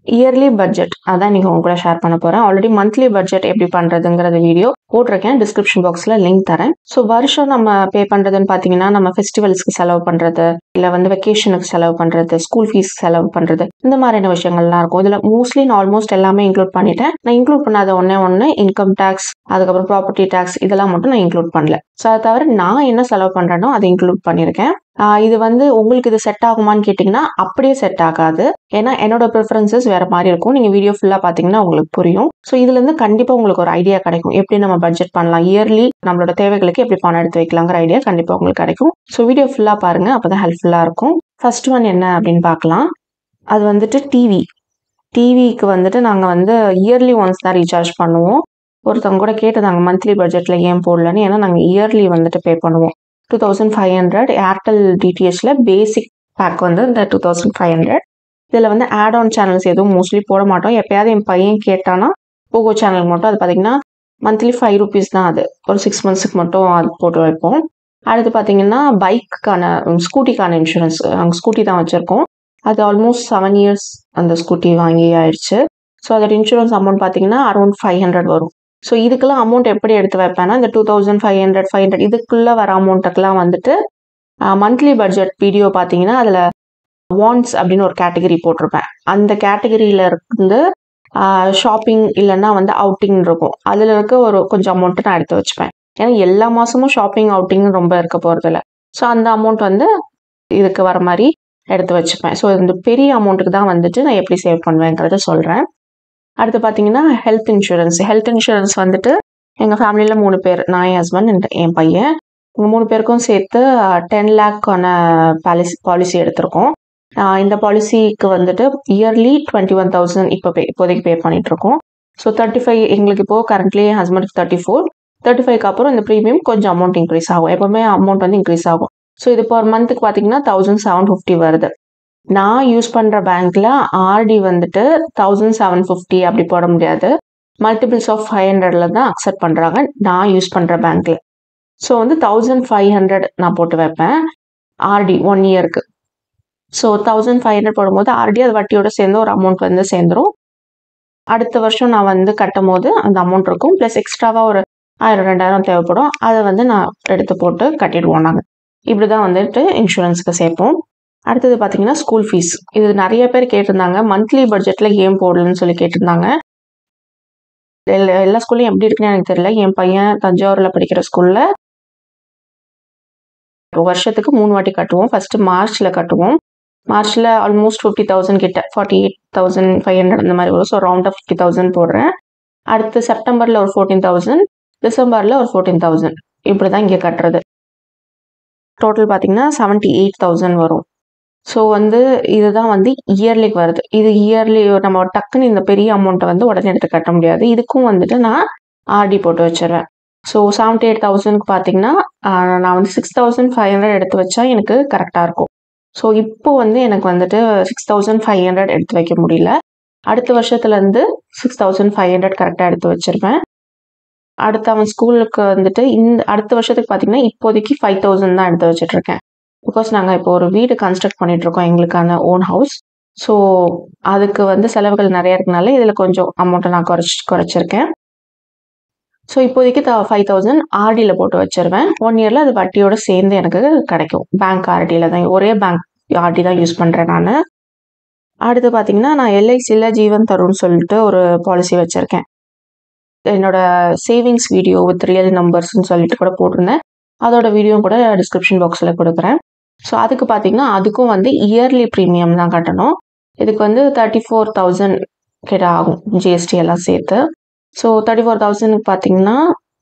yearly budget அதான் நீங்கள் உங்க கூட ஷேர் பண்ண போகிறேன் ஆல்ரெடி மந்த்லி பட்ஜெட் எப்படி பண்ணுறதுங்கிறது வீடியோ போட்டிருக்கேன் டிஸ்கிரிப்ஷன் பாக்ஸில் லிங்க் தரேன் ஸோ வருஷம் நம்ம பே பண்ணுறதுன்னு பார்த்தீங்கன்னா நம்ம ஃபெஸ்டிவல்ஸ்க்கு செலவு பண்ணுறது இல்லை வந்து வெக்கேஷனுக்கு செலவு பண்ணுறது ஸ்கூல் ஃபீஸ் செலவு பண்ணுறது இந்த மாதிரியான விஷயங்கள்லாம் இருக்கும் இதில் மோஸ்ட்லி நான் ஆல்மோஸ்ட் எல்லாமே இன்க்ளூட் பண்ணிட்டேன் நான் இன்க்ளூட் பண்ணாத ஒன்றே ஒன்று இன்கம் டேக்ஸ் அதுக்கப்புறம் ப்ராப்பர்ட்டி டேக்ஸ் இதெல்லாம் மட்டும் நான் இன்க்ளூட் பண்ணல ஸோ அதை தவிர நான் என்ன செலவு பண்ணுறேனோ அதை இன்க்ளூட் பண்ணியிருக்கேன் ஆஹ் இது வந்து உங்களுக்கு இது செட் ஆகுமான்னு கேட்டிங்கன்னா அப்படியே செட் ஆகாது ஏன்னா என்னோட ப்ரிஃபரன்சஸ் வேற மாதிரி இருக்கும் நீங்கள் வீடியோ ஃபுல்லாக பார்த்தீங்கன்னா உங்களுக்கு புரியும் ஸோ இதுலேருந்து கண்டிப்பாக உங்களுக்கு ஒரு ஐடியா கிடைக்கும் எப்படி நம்ம பட்ஜெட் பண்ணலாம் இயர்லி நம்மளோட தேவைகளுக்கு எப்படி பணம் எடுத்து வைக்கலாங்கிற ஐடியா கண்டிப்பாக உங்களுக்கு கிடைக்கும் ஸோ வீடியோ ஃபுல்லாக பாருங்கள் அப்போ தான் ஹெல்ப்ஃபுல்லாக இருக்கும் ஃபர்ஸ்ட் ஒன் என்ன அப்படின்னு பார்க்கலாம் அது வந்துட்டு டிவி டிவிக்கு வந்துட்டு நாங்கள் வந்து இயர்லி ஒன்ஸ் தான் ரீசார்ஜ் பண்ணுவோம் ஒருத்தவங்க கூட கேட்டதாங்க மந்த்லி பட்ஜெட்டில் ஏன் போடலன்னு ஏன்னா நாங்கள் இயர்லி வந்துட்டு பே பண்ணுவோம் two thousand five hundred Airtel டிடிஹெச்சில் பேசிக் பேக் வந்து இந்த டூ தௌசண்ட் ஃபைவ் ஹண்ட்ரட் இதில் வந்து ஆட் ஆன் சேனல்ஸ் எதுவும் மோஸ்ட்லி போட மாட்டோம் எப்பயாவது என் பையன் கேட்டானா போகோ சேனல் மட்டும் அது பார்த்தீங்கன்னா மந்த்லி ஃபைவ் ருபீஸ் தான் அது ஒரு சிக்ஸ் மந்த்ஸுக்கு மட்டும் அது போட்டு வைப்போம் அடுத்து பார்த்தீங்கன்னா பைக்குக்கான ஸ்கூட்டிக்கான இன்சூரன்ஸ் நாங்கள் ஸ்கூட்டி தான் வச்சுருக்கோம் அது ஆல்மோஸ்ட் செவன் இயர்ஸ் அந்த ஸ்கூட்டி வாங்கி ஆயிடுச்சு ஸோ அதோட இன்சூரன்ஸ் அமௌண்ட் பார்த்தீங்கன்னா அரௌண்ட் ஃபைவ் ஹண்ட்ரட் வரும் ஸோ இதுக்கெல்லாம் அமௌண்ட் எப்படி எடுத்து வைப்பேன்னா இந்த two thousand five hundred five hundred இதுக்குள்ளே வர அமௌண்ட்டுக்கெல்லாம் வந்துட்டு மந்த்லி பட்ஜெட் வீடியோ பார்த்தீங்கன்னா அதில் வாண்ட்ஸ் அப்படின்னு ஒரு கேட்டகரி போட்டிருப்பேன் அந்த கேட்டகரியில இருந்து ஷாப்பிங் இல்லைன்னா வந்து அவுட்டிங் இருக்கும் அதில் இருக்க ஒரு கொஞ்சம் அமௌண்ட்டு நான் எடுத்து வச்சுப்பேன் ஏன்னா எல்லா மாதமும் ஷாப்பிங் அவுட்டிங் ரொம்ப இருக்க போகிறதில்ல ஸோ அந்த அமௌண்ட் வந்து இதுக்கு வர மாதிரி எடுத்து வச்சுப்பேன் ஸோ இந்த பெரிய அமௌண்ட்டுக்கு தான் வந்துட்டு நான் எப்படி சேவ் பண்ணுவேங்கிறத சொல்கிறேன் அடுத்து பார்த்தீங்கன்னா ஹெல்த் இன்சூரன்ஸ் ஹெல்த் இன்சூரன்ஸ் வந்துட்டு எங்கள் ஃபேமிலியில் மூணு பேர் நான் என் ஹஸ்பண்ட் என் பையன் உங்கள் மூணு பேருக்கும் சேர்த்து டென் லேக்கான பாலிசி பாலிசி எடுத்திருக்கோம் ஆஹ் இந்த பாலிசிக்கு வந்துட்டு இயர்லி டுவெண்ட்டி ஒன் தௌசண்ட் இப்போ பே இப்போதைக்கு பே பண்ணிட்டு இருக்கோம் ஸோ தேர்ட்டி ஃபைவ் எங்களுக்கு இப்போ கரண்ட்லி என் ஹஸ்பண்டுக்கு தேர்ட்டி ஃபோர் தேர்ட்டி ஃபைவ்க்கு அப்புறம் இந்த ப்ரீமியம் கொஞ்சம் அமௌண்ட் இன்க்ரீஸ் ஆகும் எப்பவுமே அமௌண்ட் வந்து இன்க்ரீஸ் ஆகும் ஸோ இது பர் மந்த்துக்கு பார்த்தீங்கன்னா தௌசண்ட் செவன் ஃபிஃப்டி வருது நான் யூஸ் பண்ணுற பேங்க்ல ஆர்டி வந்துட்டு தௌசண்ட் செவன் ஃபிஃப்டி அப்படி போட முடியாது மல்டிபிள்ஸ் ஆஃப் ஃபைவ் ஹண்ட்ரட்ல தான் அக்செப்ட் பண்ணுறாங்க நான் யூஸ் பண்ணுற பேங்க்ல ஸோ வந்து தௌசண்ட் ஃபைவ் ஹண்ட்ரட் நான் போட்டு வைப்பேன் ஆர்டி ஒன் இயருக்கு ஸோ தௌசண்ட் ஃபைவ் ஹண்ட்ரட் போடும்போது ஆர்டி அது வட்டியோட சேர்ந்து ஒரு அமௌண்ட் வந்து சேர்ந்துரும் அடுத்த வருஷம் நான் வந்து கட்டும் போது அந்த அமௌண்ட் இருக்கும் ப்ளஸ் எக்ஸ்ட்ராவாக ஒரு ஆயிரம் ரெண்டாயிரம் தேவைப்படும் அதை வந்து நான் எடுத்து போட்டு கட்டிடுவோம் நாங்கள் இப்படி தான் வந்துட்டு இன்சூரன்ஸுக்கு சேர்ப்போம் அடுத்தது பார்த்தீங்கன்னா ஸ்கூல் ஃபீஸ் இது நிறைய பேர் கேட்டிருந்தாங்க மந்த்லி பட்ஜெட்டில் ஏன் போடலன்னு சொல்லி கேட்டிருந்தாங்க எல்லா எல்லா ஸ்கூல்லையும் எப்படி இருக்குன்னு எனக்கு தெரியல என் பையன் தஞ்சாவூரில் படிக்கிற ஸ்கூலில் வருஷத்துக்கு மூணு வாட்டி கட்டுவோம் ஃபர்ஸ்ட் மார்ச்ல கட்டுவோம் மார்ச்ல ஆல்மோஸ்ட் ஃபிஃப்டி தௌசண்ட் கிட்ட forty eight thousand five hundred அந்த மாதிரி வரும் ஸோ ரவுண்டாக ஃபிஃப்டி தௌசண்ட் போடுறேன் அடுத்து செப்டம்பர்ல ஒரு ஃபோர்டீன் தௌசண்ட் டிசம்பர்ல ஒரு ஃபோர்டீன் தௌசண்ட் இப்படி தான் இங்கே கட்டுறது டோட்டல் பார்த்தீங்கன்னா செவன்ட்டி எயிட் தௌசண்ட் வரும் ஸோ வந்து இதுதான் வந்து இயர்லிக்கு வருது இது இயர்லி நம்ம டக்குன்னு இந்த பெரிய அமௌண்ட்டை வந்து உடனே எடுத்து கட்ட முடியாது இதுக்கும் வந்துட்டு நான் ஆர்டி போட்டு வச்சிருவேன் ஸோ செவன்ட்டி எயிட் தௌசண்ட்க்கு பார்த்தீங்கன்னா ஆஹ், நான் வந்து சிக்ஸ் தௌசண்ட் ஃபைவ் ஹண்ட்ரட் எடுத்து வச்சா எனக்கு கரெக்டாக இருக்கும் ஸோ இப்போ வந்து எனக்கு வந்துட்டு சிக்ஸ் தௌசண்ட் ஃபைவ் ஹண்ட்ரட் எடுத்து வைக்க முடியல அடுத்த வருஷத்துலேருந்து சிக்ஸ் தௌசண்ட் ஃபைவ் ஹண்ட்ரட் கரெக்டாக எடுத்து வச்சிருப்பேன் அடுத்த அவன் ஸ்கூலுக்கு வந்துட்டு இந்த அடுத்த வருஷத்துக்கு பார்த்தீங்கன்னா இப்போதைக்கு ஃபைவ் தௌசண்ட் தான் எடுத்து வச்சுட்டு இருக்கேன் பிகாஸ் நாங்கள் இப்போ ஒரு வீடு கன்ஸ்ட்ரக்ட் பண்ணிட்டு இருக்கோம் எங்களுக்கான ஓன் ஹவுஸ் ஸோ அதுக்கு வந்து செலவுகள் நிறைய இருக்கனால இதில் கொஞ்சம் அமௌண்ட்டை நான் குறைச்சி குறைச்சிருக்கேன் ஸோ இப்போதைக்கு ஃபைவ் தௌசண்ட் ஆர்டியில் போட்டு வச்சிருவேன் ஒன் இயரில் அது வட்டியோட சேர்ந்து எனக்கு கிடைக்கும் பேங்க் ஆர்டியில் தான் ஒரே பேங்க் ஆர்டி தான் யூஸ் பண்ணுறேன் நான் அடுத்து பார்த்தீங்கன்னா நான் எல்ஐசியில் ஜீவன் தரும்னு சொல்லிட்டு ஒரு பாலிசி வச்சுருக்கேன் என்னோட சேவிங்ஸ் வீடியோ வித் ரியல் நம்பர்ஸ்னு சொல்லிட்டு கூட போட்டிருந்தேன் அதோட வீடியோ கூட டிஸ்கிரிப்ஷன் பாக்ஸில் கொடுக்குறேன் ஸோ அதுக்கு பார்த்தீங்கன்னா அதுக்கும் வந்து இயர்லி ப்ரீமியம் தான் கட்டணும் இதுக்கு வந்து தேர்ட்டி ஃபோர் தௌசண்ட் கிட்ட ஆகும் ஜிஎஸ்டி எல்லாம் சேர்த்து ஸோ தேர்ட்டி ஃபோர் தௌசண்ட்க்கு பார்த்தீங்கன்னா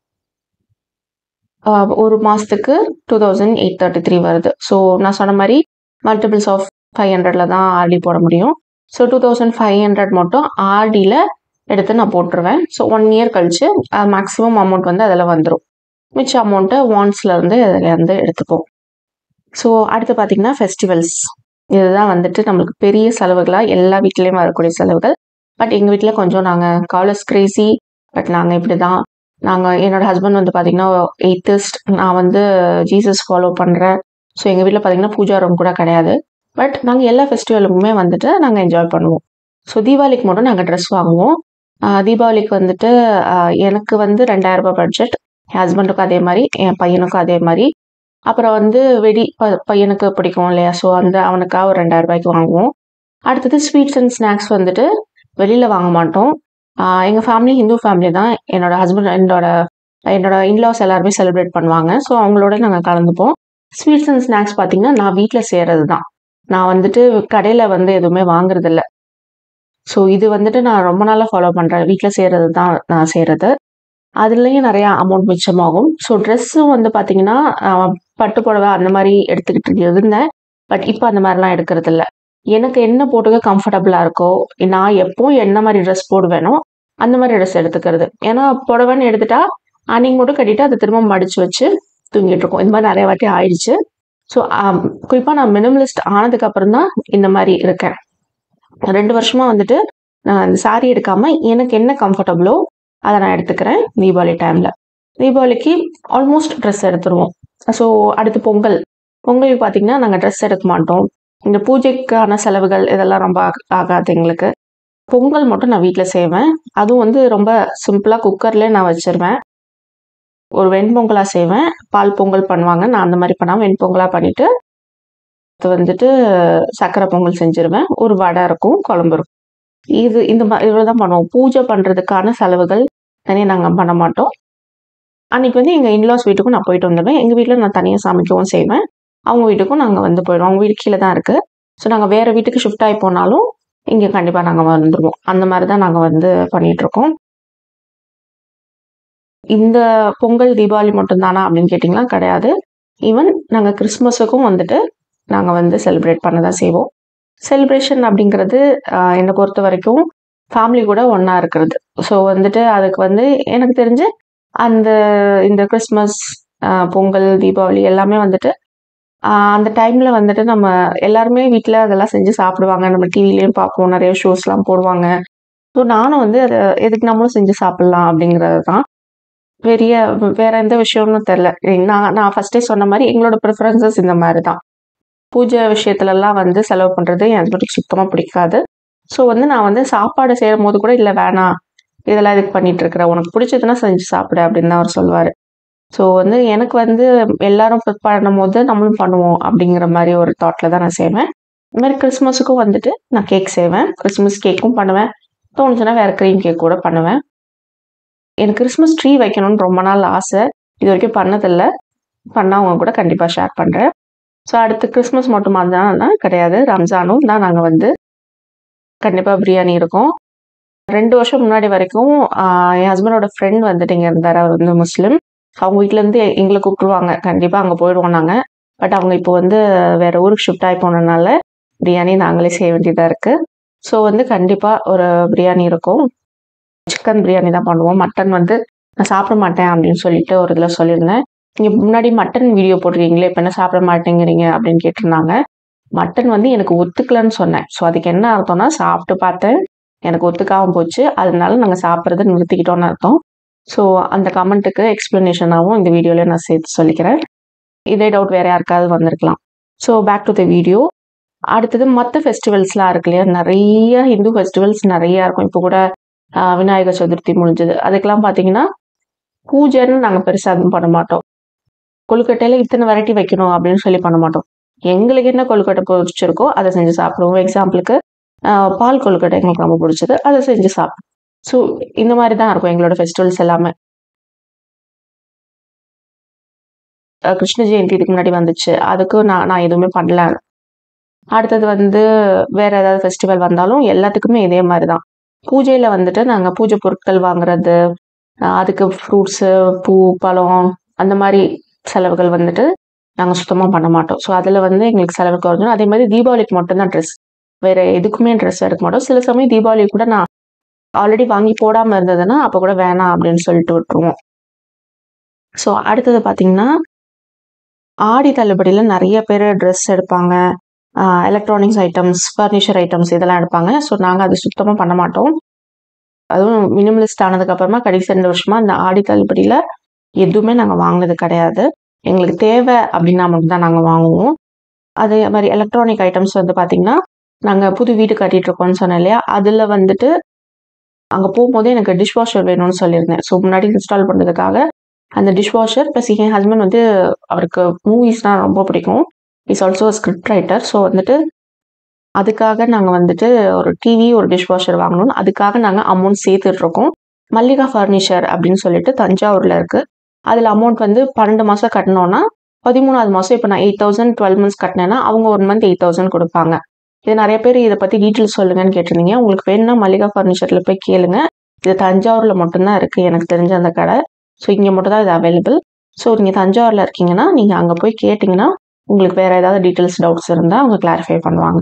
ஆஹ், ஒரு மாதத்துக்கு two thousand eight thirty three வருது ஸோ நான் சொன்ன மாதிரி மல்டிபிள்ஸ் ஆஃப் ஃபைவ் ஹண்ட்ரட்ல தான் ஆர்டி போட முடியும் so two thousand five hundred மட்டும் ஆர்டியில் எடுத்து நான் போட்டுருவேன் ஸோ ஒன் இயர் கழிச்சு மேக்ஸிமம் அமௌண்ட் வந்து அதில் வந்துடும் மிச்ச அமௌண்ட்டை வான்ஸ்ல இருந்து அதில் இருந்து எடுத்துப்போம் ஸோ அடுத்து பார்த்தீங்கன்னா ஃபெஸ்டிவல்ஸ் இதுதான் வந்துட்டு நம்மளுக்கு பெரிய செலவுகளாக எல்லா வீட்லேயும் வரக்கூடிய செலவுகள் பட் எங்கள் வீட்டில் கொஞ்சம் நாங்கள் காலேஜ் கிரேசி பட் நாங்கள் இப்படி தான் நாங்கள் என்னோட ஹஸ்பண்ட் வந்து பார்த்தீங்கன்னா எய்த்திஸ்ட் நான் வந்து ஜீசஸ் ஃபாலோ பண்ணுறேன் ஸோ எங்கள் வீட்டில் பார்த்தீங்கன்னா பூஜா ரூம் கூட கிடையாது பட் நாங்கள் எல்லா ஃபெஸ்டிவலுக்குமே வந்துட்டு நாங்கள் என்ஜாய் பண்ணுவோம் ஸோ தீபாவளிக்கு மட்டும் நாங்கள் ட்ரெஸ் வாங்குவோம் ஆஹ் தீபாவளிக்கு வந்துட்டு ஆஹ் எனக்கு வந்து ரெண்டாயிரம் ரூபாய் பட்ஜெட் என் ஹஸ்பண்டுக்கும் அதே மாதிரி என் பையனுக்கும் அதே மாதிரி அப்புறம் வந்து வெடி ப- பையனுக்கு பிடிக்கும் இல்லையா ஸோ அந்த அவனுக்காக ஒரு ரெண்டாயிரம் ரூபாய்க்கு வாங்குவோம் அடுத்தது ஸ்வீட்ஸ் அண்ட் ஸ்நாக்ஸ் வந்துட்டு வெளியில் வாங்க மாட்டோம் ஆஹ் எங்க ஃபேமிலி ஹிந்து ஃபேமிலி தான் என்னோட ஹஸ்பண்ட் என்னோட என்னோட இன்லாஸ் எல்லாருமே செலிப்ரேட் பண்ணுவாங்க ஸோ அவங்களோட நாங்கள் கலந்துப்போம் ஸ்வீட்ஸ் அண்ட் ஸ்நாக்ஸ் பார்த்தீங்கன்னா நான் வீட்டில் செய்கிறது தான் நான் வந்துட்டு கடையில் வந்து எதுவுமே வாங்குறது இல்ல ஸோ இது வந்துட்டு நான் ரொம்ப நாளாக ஃபாலோ பண்ணுறேன் வீட்டில் செய்கிறது தான் நான் செய்கிறது அதுலேயும் நிறையா அமௌண்ட் மிச்சமாகும் ஸோ ட்ரெஸ்ஸும் வந்து பார்த்தீங்கன்னா ஆஹ் பட்டு புடவை அந்த மாதிரி எடுத்துக்கிட்டு இருந்தேன் பட் இப்போ அந்த மாதிரிலாம் எடுக்கிறது இல்ல எனக்கு என்ன போட்டுக்க கம்ஃபர்டபுளாக இருக்கோ நான் எப்போ என்ன மாதிரி ட்ரெஸ் போடுவேனோ அந்த மாதிரி ட்ரெஸ் எடுத்துக்கிறது ஏன்னா புடவைன்னு எடுத்துட்டா அன்னைக்கு மட்டும் கட்டிட்டு அதை திரும்ப மடிச்சு வச்சு தூங்கிட்டு இருக்கோம் இந்த மாதிரி நிறைய வாட்டி ஆயிடுச்சு ஸோ குறிப்பாக நான் மினிமலிஸ்ட் ஆனதுக்கு அப்புறம் தான் இந்த மாதிரி இருக்கேன் ரெண்டு வருஷமா வந்துட்டு நான் இந்த saree எடுக்காம எனக்கு என்ன கம்ஃபர்டபுளோ அதை நான் எடுத்துக்கிறேன் தீபாவளி டைம்ல தீபாவளிக்கு ஆல்மோஸ்ட் ட்ரெஸ் எடுத்துருவோம் ஸோ அடுத்து பொங்கல் பொங்கலுக்கு பார்த்தீங்கன்னா நாங்கள் ட்ரெஸ் எடுக்க மாட்டோம் இந்த பூஜைக்கான செலவுகள் இதெல்லாம் ரொம்ப ஆக- ஆகாது எங்களுக்கு பொங்கல் மட்டும் நான் வீட்டில் செய்வேன் அதுவும் வந்து ரொம்ப சிம்பிளாக குக்கர்லேயே நான் வச்சிருவேன் ஒரு வெண்பொங்கலா செய்வேன் பால் பொங்கல் பண்ணுவாங்க நான் அந்த மாதிரி பண்ணாமல் வெண்பொங்கலா பண்ணிட்டு அது வந்துட்டு சக்கரை பொங்கல் செஞ்சிருவேன் ஒரு வடை இருக்கும் குழம்பு இருக்கும் இது இந்த மாதிரி இவ்வளோ தான் பண்ணுவோம் பூஜை பண்ணுறதுக்கான செலவுகள் தனியாக நாங்கள் பண்ண மாட்டோம் அன்னைக்கு வந்து எங்கள் இன்லாஸ் வீட்டுக்கும் நான் போயிட்டு வந்துடுவேன் எங்கள் வீட்டில் நான் தனியாக சமைக்கவும் செய்வேன் அவங்க வீட்டுக்கும் நாங்கள் வந்து போயிடுவோம் அவங்க வீடு கீழே தான் இருக்குது ஸோ நாங்கள் வேறு வீட்டுக்கு ஷிஃப்ட் ஆகி போனாலும் இங்கே கண்டிப்பாக நாங்கள் வந்துடுவோம் அந்த மாதிரி தான் நாங்கள் வந்து பண்ணிட்டு இருக்கோம் இந்த பொங்கல் தீபாவளி மட்டும்தானா அப்படின்னு கேட்டிங்களா கிடையாது ஈவன் நாங்கள் கிறிஸ்மஸுக்கும் வந்துட்டு நாங்கள் வந்து செலிப்ரேட் பண்ண தான் செய்வோம் செலிப்ரேஷன் அப்படிங்கிறது ஆஹ், என்னை பொறுத்த வரைக்கும் ஃபேமிலி கூட ஒன்றா இருக்கிறது ஸோ வந்துட்டு அதுக்கு வந்து எனக்கு தெரிஞ்சு அந்த இந்த கிறிஸ்மஸ் ஆஹ், பொங்கல் தீபாவளி எல்லாமே வந்துட்டு ஆஹ், அந்த டைமில் வந்துட்டு நம்ம எல்லாருமே வீட்டில் அதெல்லாம் செஞ்சு சாப்பிடுவாங்க நம்ம டிவிலையும் பார்ப்போம் நிறைய ஷோஸ்லாம் போடுவாங்க ஸோ நானும் வந்து அதை எதுக்கு நம்மளும் செஞ்சு சாப்பிட்லாம் அப்படிங்கிறது தான் பெரிய வேற எந்த விஷயம்னு தெரில நான் நான் ஃபர்ஸ்டே சொன்ன மாதிரி எங்களோட ப்ரிஃபரன்சஸ் இந்த மாதிரி தான் பூஜை விஷயத்துலலாம் வந்து செலவு பண்ணுறது என் ஹஸ்பண்டுக்கு சுத்தமாக பிடிக்காது ஸோ வந்து நான் வந்து சாப்பாடு செய்யும் போது கூட இல்லை வேணாம் இதெல்லாம் இதுக்கு பண்ணிட்டு இருக்கிற உனக்கு பிடிச்சதுன்னா செஞ்சு சாப்பிடு அப்படின்னு தான் அவர் சொல்லுவார் ஸோ வந்து எனக்கு வந்து எல்லாரும் prep பண்ணும் போது நம்மளும் பண்ணுவோம் அப்படிங்கிற மாதிரி ஒரு தாட்டில் தான் நான் செய்வேன் இந்த மாதிரி கிறிஸ்மஸுக்கும் வந்துட்டு நான் கேக் செய்வேன் கிறிஸ்மஸ் கேக்கும் பண்ணுவேன் தோணுச்சுன்னா வேற க்ரீம் கேக் கூட பண்ணுவேன் எனக்கு கிறிஸ்மஸ் ட்ரீ வைக்கணும்னு ரொம்ப நாள் ஆசை இது வரைக்கும் பண்ணதில்ல பண்ணால் அவங்க கூட கண்டிப்பாக ஷேர் பண்ணுறேன் ஸோ அடுத்து கிறிஸ்மஸ் மட்டும் தான் கிடையாது ரம்ஜானும் தான் நாங்கள் வந்து கண்டிப்பாக பிரியாணி இருக்கும் ரெண்டு வருஷம் முன்னாடி வரைக்கும் ஆஹ், என் ஹஸ்பண்டோட ஃப்ரெண்ட் வந்துட்டு இங்கே இருந்தார் அவர் வந்து முஸ்லீம் அவங்க வீட்டிலேருந்து எங்களை கூப்பிடுவாங்க கண்டிப்பாக அங்கே போயிடுவோம் நாங்கள் பட் அவங்க இப்போ வந்து வேற ஊருக்கு ஷிஃப்ட் ஆகி போனதுனால பிரியாணி நாங்களே செய்ய வேண்டியதாக இருக்குது ஸோ வந்து கண்டிப்பாக ஒரு பிரியாணி இருக்கும் சிக்கன் பிரியாணி தான் பண்ணுவோம் மட்டன் வந்து நான் சாப்பிட மாட்டேன் அப்படின்னு சொல்லிட்டு ஒரு இதில் சொல்லியிருந்தேன் நீங்கள் முன்னாடி மட்டன் வீடியோ போட்டிருக்கீங்களே இப்போ என்ன சாப்பிட மாட்டேங்கிறீங்க அப்படின்னு கேட்டிருந்தாங்க மட்டன் வந்து எனக்கு ஒத்துக்கலன்னு சொன்னேன் ஸோ அதுக்கு என்ன அர்த்தம்னா சாப்பிட்டு பார்த்தேன் எனக்கு ஒத்துக்காம போச்சு அதனால நாங்கள் சாப்பிட்றத நிறுத்திக்கிட்டோம்னு அர்த்தம் ஸோ அந்த கமெண்ட்டுக்கு எக்ஸ்பிளனேஷனாகவும் இந்த வீடியோவில் நான் சேர்த்து சொல்லிக்கிறேன் இதே டவுட் வேற யாருக்காவது வந்திருக்கலாம் so back to the video அடுத்தது மற்ற ஃபெஸ்டிவல்ஸ்லாம் இருக்கு இல்லையா நிறைய ஹிந்து ஃபெஸ்டிவல்ஸ் நிறைய இருக்கும் இப்போ கூட ஆஹ், விநாயகர் சதுர்த்தி முடிஞ்சது அதுக்கெல்லாம் பார்த்தீங்கன்னா பூஜைன்னு நாங்கள் பெருசாக எதுவும் பண்ண மாட்டோம் கொழுக்கட்டையில இத்தனை வெரைட்டி வைக்கணும் அப்படின்னு சொல்லி பண்ண மாட்டோம் எங்களுக்கு என்ன கொழுக்கட்டை பிடிச்சிருக்கோ அதை செஞ்சு சாப்பிடுவோம் எக்ஸாம்பிளுக்கு பால் கொழுக்கட்டை எங்களுக்கு ரொம்ப பிடிச்சது அதை செஞ்சு சாப்பிடுவோம் ஸோ இந்த மாதிரி தான் இருக்கும் எங்களோட ஃபெஸ்டிவல்ஸ் எல்லாமே அஹ் கிருஷ்ண ஜெயந்தி இதுக்கு முன்னாடி வந்துச்சு அதுக்கு நான் நான் எதுவுமே பண்ணல அடுத்தது வந்து வேற ஏதாவது ஃபெஸ்டிவல் வந்தாலும் எல்லாத்துக்குமே இதே மாதிரி தான் பூஜையில வந்துட்டு நாங்கள் பூஜை பொருட்கள் வாங்குறது அஹ் அதுக்கு ஃப்ரூட்ஸு பூ பழம் அந்த மாதிரி செலவுகள் வந்துட்டு நாங்கள் சுத்தமாக பண்ண மாட்டோம் ஸோ அதில் வந்து எங்களுக்கு செலவு குறைஞ்சிடும் அதே மாதிரி தீபாவளிக்கு மட்டும்தான் ட்ரெஸ் வேற எதுக்குமே ட்ரெஸ் எடுக்க மாட்டோம் சில சமயம் தீபாவளி கூட நான் ஆல்ரெடி வாங்கி போடாமல் இருந்ததுன்னா அப்போ கூட வேணாம் அப்படின்னு சொல்லிட்டு விட்டுருவோம் ஸோ அடுத்தது பார்த்தீங்கன்னா ஆடி தள்ளுபடியில் நிறைய பேர் ட்ரெஸ் எடுப்பாங்க எலக்ட்ரானிக்ஸ் ஐட்டம்ஸ் ஃபர்னிச்சர் ஐட்டம்ஸ் இதெல்லாம் எடுப்பாங்க ஸோ நாங்கள் அது சுத்தமாக பண்ண மாட்டோம் அதுவும் மினிமலிஸ்ட் ஆனதுக்கு அப்புறமா கடைசி ரெண்டு வருஷமா இந்த ஆடி தள்ளுபடியில் எதுவுமே நாங்கள் வாங்கினது கிடையாது எங்களுக்கு தேவை அப்படின்னா மட்டும் தான் நாங்கள் வாங்குவோம் அதே மாதிரி எலக்ட்ரானிக் ஐட்டம்ஸ் வந்து பார்த்தீங்கன்னா நாங்கள் புது வீடு கட்டிட்டு இருக்கோம்னு சொன்னேன் இல்லையா அதில் வந்துட்டு அங்கே போகும்போதே எனக்கு டிஷ் வாஷர் வேணும்னு சொல்லியிருந்தேன் ஸோ முன்னாடி இன்ஸ்டால் பண்ணுறதுக்காக அந்த டிஷ் வாஷர் ப்ளஸ் என் ஹஸ்பண்ட் வந்து அவருக்கு மூவிஸ்னால் ரொம்ப பிடிக்கும் is also script writer so வந்துட்டு அதுக்காக நாங்கள் வந்துட்டு ஒரு டிவி ஒரு டிஷ் வாஷர் வாங்கணும் அதுக்காக நாங்கள் அமௌண்ட் சேர்த்துட்ருக்கோம் மல்லிகா ஃபர்னிச்சர் அப்படின்னு சொல்லிட்டு தஞ்சாவூரில் இருக்குது அதில் அமௌண்ட் வந்து பன்னெண்டு மாதம் கட்டினோன்னா பதிமூணாவது மாதம் இப்போ நான் எயிட் தௌசண்ட் டுவெல் மந்த்ஸ் கட்டினேன்னா அவங்க ஒரு மந்த் எயிட் தௌசண்ட் கொடுப்பாங்க இது நிறைய பேர் இதை பற்றி டீட்டெயில்ஸ் சொல்லுங்கன்னு கேட்டிருந்தீங்க உங்களுக்கு வேணும்னா மல்லிகா ஃபர்னிச்சரில் போய் கேளுங்க இது தஞ்சாவூரில் மட்டும்தான் இருக்குது எனக்கு தெரிஞ்ச அந்த கடை ஸோ இங்கே மட்டும் தான் இது அவைலபிள் ஸோ நீங்கள் தஞ்சாவூரில் இருக்கீங்கன்னா நீங்கள் அங்கே போய் கேட்டிங்கன்னா உங்களுக்கு வேறு ஏதாவது டீட்டெயில்ஸ் டவுட்ஸ் இருந்தால் அவங்க கிளாரிஃபை பண்ணுவாங்க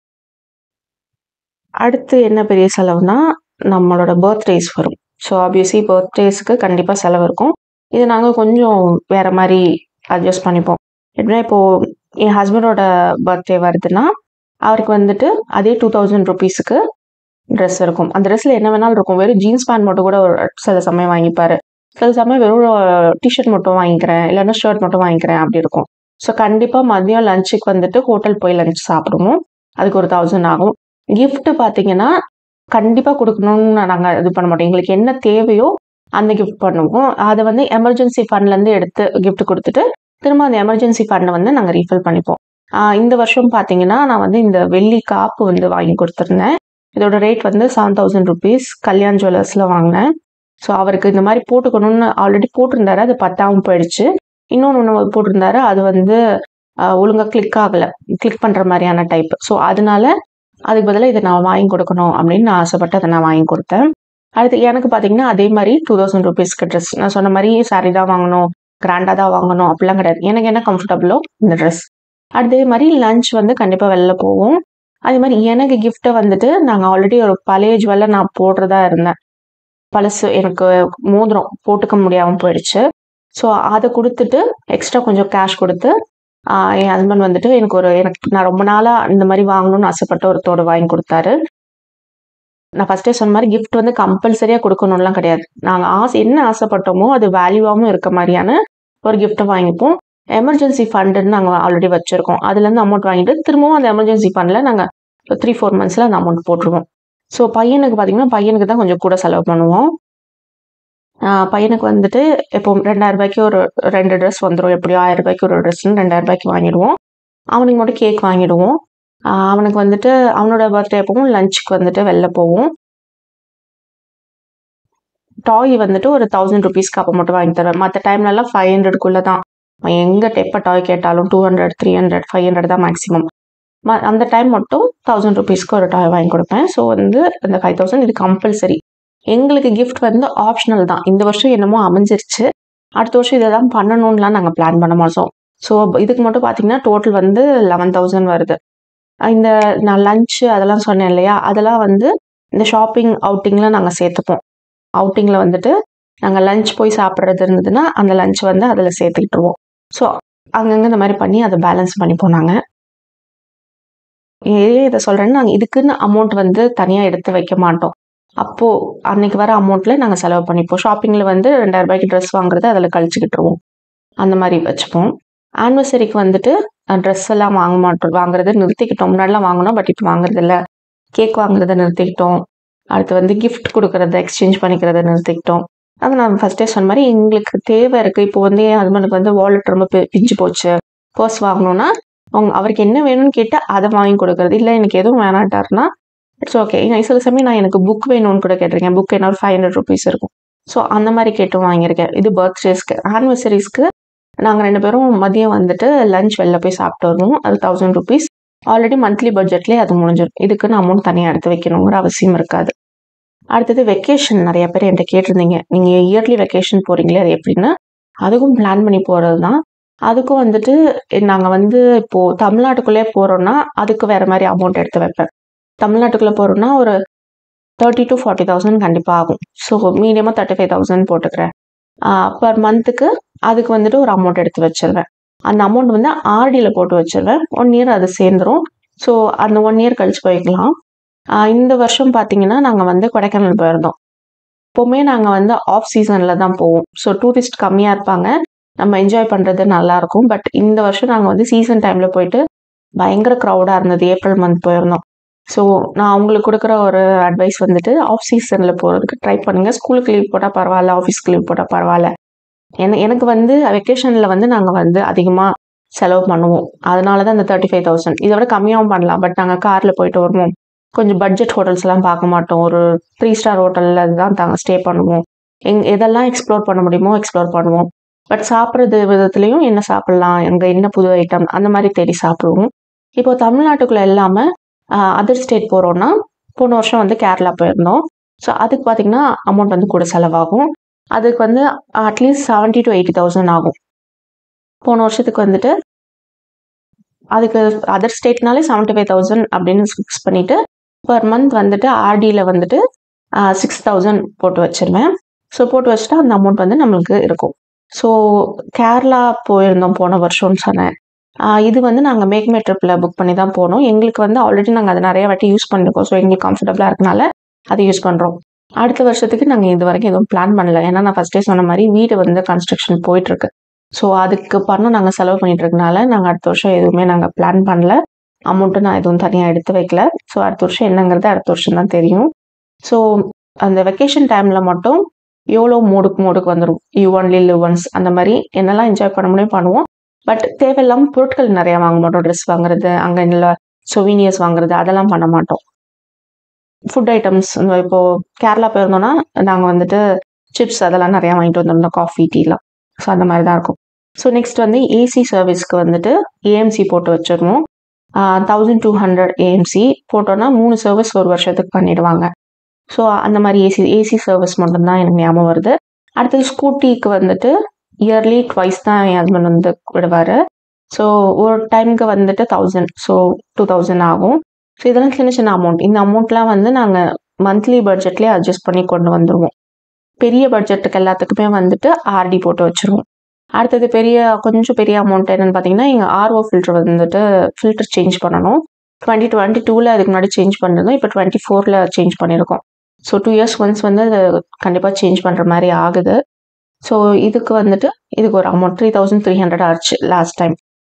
அடுத்து என்ன பெரிய செலவுனா நம்மளோட பர்த்டேஸ் வரும் ஸோ ஆப்வியஸ்லி பர்த்டேஸ்க்கு கண்டிப்பாக செலவு இருக்கும் இது நாங்கள் கொஞ்சம் வேறு மாதிரி அட்ஜஸ்ட் பண்ணிப்போம் எப்படின்னா இப்போது என் ஹஸ்பண்டோட பர்த்டே வருதுன்னா அவருக்கு வந்துட்டு அதே டூ தௌசண்ட் ருபீஸுக்கு ட்ரெஸ் இருக்கும் அந்த ட்ரெஸ்ஸில் என்ன வேணாலும் இருக்கும் வெறும் ஜீன்ஸ் பேண்ட் மட்டும் கூட ஒரு சில சமயம் வாங்கிப்பார் சில சமயம் வெறும் டிஷர்ட் மட்டும் வாங்கிக்கிறேன் இல்லைன்னா ஷர்ட் மட்டும் வாங்கிக்கிறேன் அப்படி இருக்கும் ஸோ கண்டிப்பாக மதியம் லஞ்சுக்கு வந்துட்டு ஹோட்டல் போய் லஞ்ச் சாப்பிடுவோம் அதுக்கு ஒரு தௌசண்ட் ஆகும் gift பார்த்தீங்கன்னா கண்டிப்பாக கொடுக்கணும்னு நாங்கள் இது பண்ண மாட்டோம் எங்களுக்கு என்ன தேவையோ அந்த கிஃப்ட் பண்ணுவோம் அதை வந்து எமர்ஜென்சி ஃபண்ட்லேருந்து எடுத்து gift கொடுத்துட்டு திரும்ப அந்த எமர்ஜென்சி ஃபண்டை வந்து நாங்கள் ரீஃபில் பண்ணிப்போம் ஆஹ் இந்த வருஷம் பார்த்தீங்கன்னா நான் வந்து இந்த வெள்ளி காப்பு வந்து வாங்கி கொடுத்துருந்தேன் இதோட ரேட் வந்து செவன் தௌசண்ட் ருபீஸ் கல்யாண் ஜுவல்லர்ஸில் வாங்கினேன் ஸோ அவருக்கு இந்த மாதிரி போட்டுக்கணும்னு ஆல்ரெடி போட்டிருந்தாரு அது பத்தாவும் போயிடுச்சு இன்னொன்று ஒன்று போட்டிருந்தாரு அது வந்து ஒழுங்காக கிளிக் ஆகலை கிளிக் பண்ணுற மாதிரியான டைப் ஸோ அதனால அதுக்கு பதிலாக இதை நான் வாங்கி கொடுக்கணும் அப்படின்னு நான் ஆசைப்பட்டு அதை நான் வாங்கி கொடுத்தேன் அடுத்து எனக்கு பார்த்தீங்கன்னா அதே மாதிரி டூ தௌசண்ட் ருபீஸ்க்கு ட்ரெஸ் நான் சொன்ன மாதிரி சாரி தான் வாங்கணும் கிராண்டாக தான் வாங்கணும் அப்படிலாம் கிடையாது எனக்கு என்ன கம்ஃபர்டபுளோ இந்த ட்ரெஸ் அதே மாதிரி லஞ்ச் வந்து கண்டிப்பாக வெளில போவோம் அதே மாதிரி எனக்கு கிஃப்ட்டை வந்துட்டு நாங்கள் ஆல்ரெடி ஒரு பழைய ஜுவல்லை நான் போடுறதா இருந்தேன் பழசு எனக்கு மோதிரம் போட்டுக்க முடியாமல் போயிடுச்சு ஸோ அதை கொடுத்துட்டு எக்ஸ்ட்ரா கொஞ்சம் கேஷ் கொடுத்து ஆஹ் என் ஹஸ்பண்ட் வந்துட்டு எனக்கு ஒரு எனக்கு நான் ரொம்ப நாளாக இந்த மாதிரி வாங்கணும்னு ஆசைப்பட்ட ஒரு தோடு வாங்கி கொடுத்தாரு நான் ஃபர்ஸ்டே சொன்ன மாதிரி gift வந்து கம்பல்சரியாக கொடுக்கணும்லாம் கிடையாது நாங்கள் ஆசை என்ன ஆசைப்பட்டோமோ அது வேல்யூவாகவும் இருக்க மாதிரியான ஒரு கிஃப்ட்டை வாங்கிப்போம் எமர்ஜென்சி ஃபண்டுன்னு நாங்கள் ஆல்ரெடி வச்சுருக்கோம் அதுலேருந்து அமௌண்ட் வாங்கிட்டு திரும்பவும் அந்த எமர்ஜென்சி ஃபண்டில் நாங்கள் த்ரீ ஃபோர் மந்த்ஸில் அந்த அமௌண்ட் போட்டுருவோம் ஸோ பையனுக்கு பார்த்தீங்கன்னா பையனுக்கு தான் கொஞ்சம் கூட செலவு பண்ணுவோம் ஆஹ் பையனுக்கு வந்துட்டு இப்போ ரெண்டாயிரம் ரூபாய்க்கு ஒரு ரெண்டு ட்ரெஸ் வந்துடும் எப்படியோ ஆயிரம் ரூபாய்க்கு ஒரு ட்ரெஸ்ன்னு ரெண்டாயிரம் ரூபாய்க்கு வாங்கிடுவோம் அவனுக்கு மட்டும் கேக் வாங்கிடுவோம் ஆஹ் அவனுக்கு வந்துட்டு அவனோட பர்த்டே அப்பவும் லஞ்சுக்கு வந்துட்டு வெளில போவோம் டாய் வந்துட்டு ஒரு தௌசண்ட் ருபீஸ்க்கு அப்போ மட்டும் வாங்கி தருவேன் மற்ற டைம்லலாம் ஃபைவ் ஹண்ட்ரட்குள்ளே தான் அவன் எங்கே எப்போ டாய் கேட்டாலும் two hundred three hundred five hundred தான் மேக்ஸிமம் அந்த டைம் மட்டும் தௌசண்ட் ருபீஸ்க்கு ஒரு டாய் வாங்கி கொடுப்பேன் ஸோ வந்து அந்த ஃபைவ் தௌசண்ட் இது கம்பல்சரி எங்களுக்கு gift வந்து ஆப்ஷனல் தான் இந்த வருஷம் என்னமோ அமைஞ்சிருச்சு அடுத்த வருஷம் இதை தான் பண்ணணும்லாம் நாங்கள் பிளான் பண்ண மாட்டோம் ஸோ இதுக்கு மட்டும் பார்த்தீங்கன்னா டோட்டல் வந்து லெவன் தௌசண்ட் வருது அஹ் இந்த நான் லஞ்சு அதெல்லாம் சொன்னேன் இல்லையா அதெல்லாம் வந்து இந்த ஷாப்பிங் அவுட்டிங்கில் நாங்கள் சேர்த்துப்போம் அவுட்டிங்கில் வந்துட்டு நாங்கள் லஞ்ச் போய் சாப்பிட்றது இருந்ததுன்னா அந்த லஞ்ச் வந்து அதில் சேர்த்துக்கிட்டுருவோம் ஸோ அங்கங்கே இந்த மாதிரி பண்ணி அதை பேலன்ஸ் பண்ணி போனாங்க ஏன் இதை சொல்கிறேன்னா நாங்கள் இதுக்குன்னு அமௌண்ட் வந்து தனியாக எடுத்து வைக்க மாட்டோம் அப்போது அன்னைக்கு வர அமௌண்ட்டில் நாங்கள் செலவு பண்ணிப்போம் ஷாப்பிங்கில் வந்து ரெண்டாயிரம் ரூபாய்க்கு ட்ரெஸ் வாங்குறது அதில் கழிச்சுக்கிட்டுருவோம் அந்த மாதிரி வச்சுப்போம் ஆனிவர்சரிக்கு வந்துட்டு ட்ரெஸ் எல்லாம் வாங்க மாட்டோம் வாங்குறத நிறுத்திக்கிட்டோம் முன்னாடிலாம் வாங்கினோம் பட் இப்போ வாங்குறது இல்லை கேக் வாங்குறத நிறுத்திக்கிட்டோம் அடுத்து வந்து gift கொடுக்கறத எக்ஸ்சேஞ்ச் பண்ணிக்கிறத நிறுத்திக்கிட்டோம் அது நான் ஃபர்ஸ்டே சொன்ன மாதிரி எங்களுக்கு தேவை இருக்குது இப்போ வந்து என் ஹஸ்பண்டுக்கு வந்து வாலெட் ரொம்ப பி- பிஞ்சு போச்சு பர்ஸ் வாங்கணும்னா அவங்க அவருக்கு என்ன வேணும்னு கேட்டு அதை வாங்கி கொடுக்கறது இல்லை எனக்கு எதுவும் வேணாட்டாருன்னா இட்ஸ் ஓகே சில சமயம் நான் எனக்கு புக் வேணும்னு கூட கேட்டிருக்கேன் புக் என்ன ஒரு ஃபைவ் ஹண்ட்ரட் ருபீஸ் இருக்கும் ஸோ அந்த மாதிரி கேட்டும் வாங்கியிருக்கேன் இது பர்த்டேஸ்க்கு ஆனிவர்சரிஸ்க்கு நாங்கள் ரெண்டு பேரும் மதியம் வந்துட்டு லஞ்ச் வெளில போய் சாப்பிட்டு வருவோம் அது தௌசண்ட் ருபீஸ் ஆல்ரெடி மந்த்லி பட்ஜெட்லேயே அது முடிஞ்சிடும் இதுக்குன்னு அமௌண்ட் தனியாக எடுத்து வைக்கணுங்கிற அவசியம் இருக்காது அடுத்தது வெக்கேஷன் நிறைய பேர் என்கிட்ட கேட்டிருந்தீங்க நீங்கள் இயர்லி வெக்கேஷன் போகிறீங்களே அது எப்படின்னா அதுக்கும் பிளான் பண்ணி போகிறது தான் அதுக்கும் வந்துட்டு நாங்கள் வந்து இப்போது தமிழ்நாட்டுக்குள்ளே போகிறோன்னா அதுக்கு வேறு மாதிரி அமௌண்ட் எடுத்து வைப்பேன் தமிழ்நாட்டுக்குள்ளே போகிறோன்னா ஒரு தேர்ட்டி டு ஃபார்ட்டி தௌசண்ட் கண்டிப்பாக ஆகும் ஸோ மீடியமாக தேர்ட்டி ஃபைவ் தௌசண்ட் போட்டுக்கிறேன் பர் மந்த்துக்கு அதுக்கு வந்துட்டு ஒரு அமௌண்ட் எடுத்து வச்சிருவேன் அந்த அமௌண்ட் வந்து ஆர்டியில் போட்டு வச்சிருவேன் ஒன் இயர் அது சேர்ந்துரும் ஸோ அந்த ஒன் இயர் கழிச்சு போய்க்கலாம் ஆஹ் இந்த வருஷம் பார்த்தீங்கன்னா நாங்கள் வந்து கொடைக்கானல் போயிருந்தோம் எப்போவுமே நாங்கள் வந்து ஆஃப் சீசனில் தான் போவோம் ஸோ டூரிஸ்ட் கம்மியாக இருப்பாங்க நம்ம என்ஜாய் பண்ணுறது நல்லாயிருக்கும் பட் இந்த வருஷம் நாங்கள் வந்து சீசன் டைமில் போயிட்டு பயங்கர க்ரௌடாக இருந்தது ஏப்ரல் மந்த் போயிருந்தோம் ஸோ நான் அவங்களுக்கு கொடுக்குற ஒரு அட்வைஸ் வந்துட்டு ஆஃப் சீசனில் போகிறதுக்கு ட்ரை பண்ணுங்கள் ஸ்கூலுக்கு லீவ் போட்டால் பரவாயில்ல ஆஃபீஸ்க்கு லீவ் போட்டால் பரவாயில்ல என எனக்கு வந்து வெக்கேஷனில் வந்து நாங்கள் வந்து அதிகமாக செலவு பண்ணுவோம் அதனால தான் இந்த தேர்ட்டி ஃபைவ் தௌசண்ட் இதை விட கம்மியாகவும் பண்ணலாம் பட் நாங்கள் காரில் போயிட்டு வருவோம் கொஞ்சம் பட்ஜெட் ஹோட்டல்ஸ்லாம் பார்க்க மாட்டோம் ஒரு த்ரீ ஸ்டார் ஹோட்டலில் தான் தாங்க ஸ்டே பண்ணுவோம் எங் எதெல்லாம் எக்ஸ்ப்ளோர் பண்ண முடியுமோ எக்ஸ்ப்ளோர் பண்ணுவோம் பட் சாப்பிட்றது விதத்துலையும் என்ன சாப்பிட்லாம் எங்கே என்ன புது ஐட்டம் அந்த மாதிரி தேடி சாப்பிடுவோம் இப்போ தமிழ்நாட்டுக்குள்ளே இல்லாமல் அதர் ஸ்டேட் போகிறோன்னா போன வருஷம் வந்து கேரளா போயிருந்தோம் ஸோ அதுக்கு பார்த்தீங்கன்னா அமௌண்ட் வந்து கூட செலவாகும் அதுக்கு வந்து at least seventy to eighty thousand ஆகும் போன வருஷத்துக்கு வந்துட்டு அதுக்கு அதர் ஸ்டேட்னாலே செவன்ட்டி ஃபைவ் தௌசண்ட் அப்படின்னு ஃபிக்ஸ் பண்ணிவிட்டு பர் மந்த் வந்துட்டு ஆர்டியில் வந்துட்டு சிக்ஸ் தௌசண்ட் போட்டு வச்சிருவேன் ஸோ போட்டு வச்சுட்டா அந்த அமௌண்ட் வந்து நம்மளுக்கு இருக்கும் ஸோ கேரளா போயிருந்தோம் போன வருஷம்னு சொன்னேன் ஆஹ் இது வந்து நாங்கள் மேக்மே ட்ரிப்பில் புக் பண்ணி தான் போனோம் எங்களுக்கு வந்து ஆல்ரெடி நாங்கள் அதை நிறைய வாட்டி யூஸ் பண்ணியிருக்கோம் ஸோ எங்களுக்கு கம்ஃபர்டபுளாக இருக்கனால அதை யூஸ் பண்ணுறோம் அடுத்த வருஷத்துக்கு நாங்கள் இது வரைக்கும் எதுவும் பிளான் பண்ணல ஏன்னா நான் ஃபஸ்ட்டே சொன்ன மாதிரி வீடு வந்து கன்ஸ்ட்ரக்ஷன் போயிட்டுருக்கு ஸோ அதுக்கு பணம் நாங்கள் செலவு பண்ணிட்டு இருக்கனால நாங்கள் அடுத்த வருஷம் எதுவுமே நாங்கள் பிளான் பண்ணல அமௌண்ட்டு நான் எதுவும் தனியாக எடுத்து வைக்கல ஸோ அடுத்த வருஷம் என்னங்கிறது அடுத்த வருஷம் தான் தெரியும் ஸோ அந்த வெக்கேஷன் டைமில் மட்டும் எவ்வளோ மூடுக்கு மூடுக்கு வந்துடும் யூ ஒன்லி லிவ் ஒன்ஸ் அந்த மாதிரி என்னெல்லாம் என்ஜாய் பண்ண முடியும் பண்ணுவோம் பட் தேவையில்லாமல் பொருட்கள் நிறையா வாங்க மாட்டோம் ட்ரெஸ் வாங்குறது அங்கே இல்லை சொவீனியர்ஸ் வாங்குறது அதெல்லாம் பண்ண மாட்டோம் ஃபுட் ஐட்டம்ஸ் இப்போ கேரளா போயிருந்தோம்னா நாங்கள் வந்துட்டு சிப்ஸ் அதெல்லாம் நிறையா வாங்கிட்டு வந்திருந்தோம் காஃபி டீலாம் ஸோ அந்த மாதிரி தான் இருக்கும் ஸோ நெக்ஸ்ட் வந்து ஏசி சர்வீஸ்க்கு வந்துட்டு ஏஎம்சி போட்டு வச்சிருவோம் தௌசண்ட் டூ ஹண்ட்ரட் ஏஎம்சி போட்டோன்னா மூணு சர்வீஸ் ஒரு வருஷத்துக்கு பண்ணிடுவாங்க ஸோ அந்த மாதிரி ஏசி ஏசி சர்வீஸ் மட்டும்தான் எனக்கு ஞாபகம் வருது அடுத்தது ஸ்கூட்டிக்கு வந்துட்டு இயர்லி ட்வைஸ் தான் என் ஹஸ்பண்ட் வந்து விடுவார் ஸோ ஒரு டைமுக்கு வந்துட்டு தௌசண்ட் ஸோ டூ தௌசண்ட் ஆகும் ஸோ இதெல்லாம் சின்ன சின்ன அமௌண்ட் இந்த அமௌண்ட்லாம் வந்து நாங்கள் மந்த்லி பட்ஜெட்லேயே அட்ஜஸ்ட் பண்ணி கொண்டு வந்துடுவோம் பெரிய பட்ஜெட்டுக்கு எல்லாத்துக்குமே வந்துட்டு ஆர்டி போட்டு வச்சுருவோம் அடுத்தது பெரிய கொஞ்சம் பெரிய அமௌண்ட் என்னென்னு பார்த்தீங்கன்னா எங்கள் ஆர்ஓ ஃபில்டர் வந்துட்டு ஃபில்டர் சேஞ்ச் பண்ணணும் டுவெண்ட்டி டுவெண்ட்டி டூவில் அதுக்கு முன்னாடி சேஞ்ச் பண்ணிருந்தோம் இப்போ டுவெண்ட்டி ஃபோரில் சேஞ்ச் பண்ணியிருக்கோம் ஸோ டூ இயர்ஸ் ஒன்ஸ் வந்து அது கண்டிப்பாக சேஞ்ச் பண்ணுற மாதிரி ஆகுது ஸோ இதுக்கு வந்துட்டு இதுக்கு ஒரு amount three thousand three hundred ஆச்சு லாஸ்ட் டைம்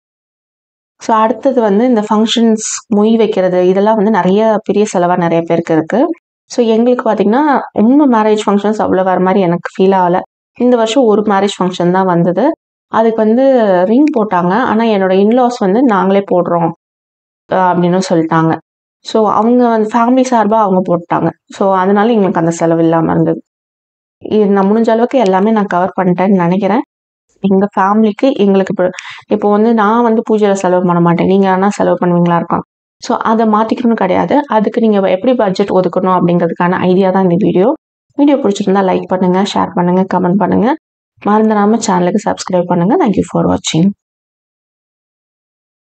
ஸோ அடுத்தது வந்து இந்த ஃபங்க்ஷன்ஸ் மொய் வைக்கிறது இதெல்லாம் வந்து நிறைய பெரிய செலவாக நிறைய பேருக்கு இருக்குது ஸோ எங்களுக்கு பார்த்தீங்கன்னா இன்னும் மேரேஜ் ஃபங்க்ஷன்ஸ் அவ்வளோ வர மாதிரி எனக்கு ஃபீல் ஆகலை இந்த வருஷம் ஒரு மேரேஜ் ஃபங்க்ஷன் தான் வந்தது அதுக்கு வந்து ரிங் போட்டாங்க ஆனால் என்னோட இன்லாஸ் வந்து நாங்களே போடுறோம் அஹ் அப்படின்னு சொல்லிட்டாங்க ஸோ அவங்க வந்து ஃபேமிலி சார்பாக அவங்க போட்டாங்க ஸோ அதனால எங்களுக்கு அந்த செலவு இல்லாமல் இருந்தது இது நான் முடிஞ்ச அளவுக்கு எல்லாமே நான் கவர் பண்ணிட்டேன்னு நினைக்கிறேன் எங்கள் ஃபேமிலிக்கு எங்களுக்கு இப்போ இப்போ வந்து நான் வந்து பூஜையில் செலவு பண்ண மாட்டேன் நீங்கள் ஆனால் செலவு பண்ணுவீங்களா இருக்கும் ஸோ அதை மாற்றிக்கணும்னு கிடையாது அதுக்கு நீங்கள் எப்படி பட்ஜெட் ஒதுக்கணும் அப்படிங்கிறதுக்கான ஐடியா தான் இந்த வீடியோ வீடியோ பிடிச்சிருந்தா லைக் பண்ணுங்கள் ஷேர் பண்ணுங்கள் கமெண்ட் பண்ணுங்கள் மறந்துடாமல் சேனலுக்கு சப்ஸ்கிரைப் பண்ணுங்கள் தேங்க்யூ ஃபார் வாட்சிங்